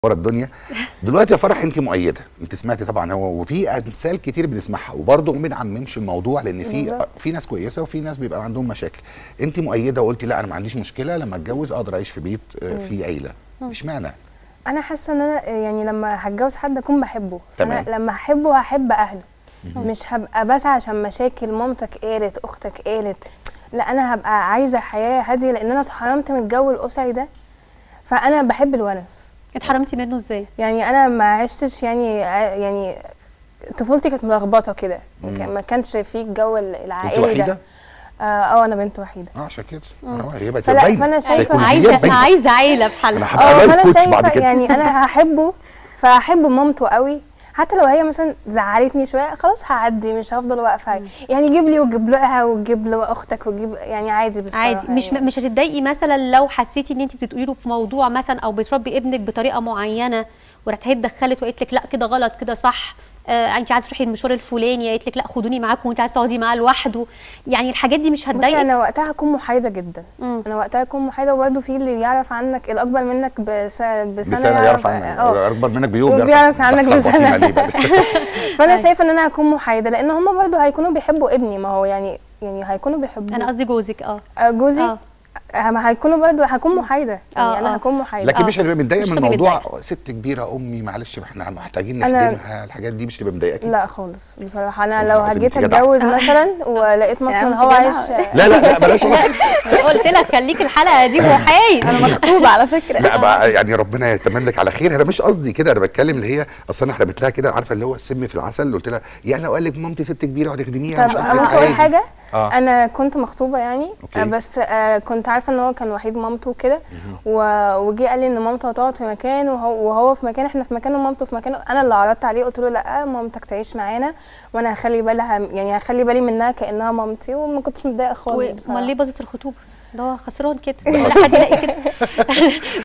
ورا الدنيا دلوقتي يا فرح انت مؤيده انت سمعتي طبعا هو وفي امثال كتير بنسمعها وبرضه ما بنعممش الموضوع لان في بالظبط. في ناس كويسه وفي ناس بيبقى عندهم مشاكل انت مؤيده وقلتي لا انا ما عنديش مشكله لما اتجوز اقدر اعيش في بيت آه، فيه عيله اشمعنى انا حاسه ان انا يعني لما هتجوز حد اكون بحبه تمام. فانا لما هحبه هحب اهله مش هبقى بسعى عشان مشاكل مامتك قالت اختك قالت لا انا هبقى عايزه حياه هاديه لان انا اتحرمت من الجو الاسري ده فانا بحب الونس اتحرمتي منه ازاي يعني انا ما عشتش يعني ع- يعني طفولتي كانت ملخبطه كده ما كان- ما كانش فيه الجو ال- انت العائلي وحيده ده اه آه، انا بنت وحيده اه عشان كده آه، هي بقت فلا- باينه فأنا شايفة- سيكولوجيات عايزه باينة. عايزه عيله انا بحالها هبقى اه لايف فانا كوتش بعد شايفه كده يعني انا هحبه فهحب مامته قوي حتى لو هي مثلا زعلتني شويه خلاص هعدي مش هفضل واقفه يعني جيب لي وجيب لها وجيب له اختك وجيب يعني عادي بصراحه عادي مش يعني. مش هتتضايقي مثلا لو حسيتي ان انت بتقولي له في موضوع مثلا او بتربي ابنك بطريقه معينه ورحت هي اتدخلت وقالت لك لا كده غلط كده صح آه انت عايزه تروحي المشوار الفلاني قالت لك لا خدوني معاكم وانت عايزه تقعدي معاه لوحده يعني الحاجات دي مش بصي هتضايقك انا وقتها هكون محايده جدا مم. انا وقتها هكون محايده وبرده في اللي يعرف عنك الاكبر منك بس بسنه, بسنه يعرف عنك اه اكبر منك بيوم وبيعرف عنك بتخبطين بسنة. عليه بقى. فانا شايفه ان انا هكون محايده لان هم برده هيكونوا بيحبوا ابني ما هو يعني يعني هيكونوا بيحبوه انا قصدي جوزك اه آه، جوزي اه ما هيكونوا برضه هكون محايده يعني آه، انا آه. هكون محايده لكن آه. مش هتبقى متضايقه مش من هتبقي الموضوع ست كبيره امي معلش احنا محتاجين أنا- نخدمها الحاجات دي مش تبقى مضايقاكي لا خالص بصراحه انا والله لو العظيم هجيت انت جدعة. اتجوز مثلا ولقيت مثلا مش هو جدعة. عايش لا لا لا بلاش والله. قلت لك خليك الحلقه دي محايد انا مخطوبه على فكره لا بقى يعني ربنا يتمم لك على خير انا مش قصدي كده انا بتكلم اللي هي اصل انا حلبت لها كده عارفه اللي هو السم في العسل اللي قلت لها يعني لو قال لك مامتي ست كبيره وهتخدميها طب مش ممكن عارفة اقول إيه. حاجه اه انا كنت مخطوبه يعني أوكي. آه، بس آه، كنت عارفه ان هو كان وحيد مامته وكده و- وجي قال لي ان مامته هتقعد في مكان وهو, وهو في مكان احنا في مكان ومامته في مكان انا اللي عرضت عليه قلت له لا مامتك تعيش معانا وانا هخلي بالها يعني هخلي بالي منها كانها مامتي وما كنتش متضايقه خالص امال بصراحه ليه باظت الخطوبه ده هو خسران كده ولا حد يلاقي كده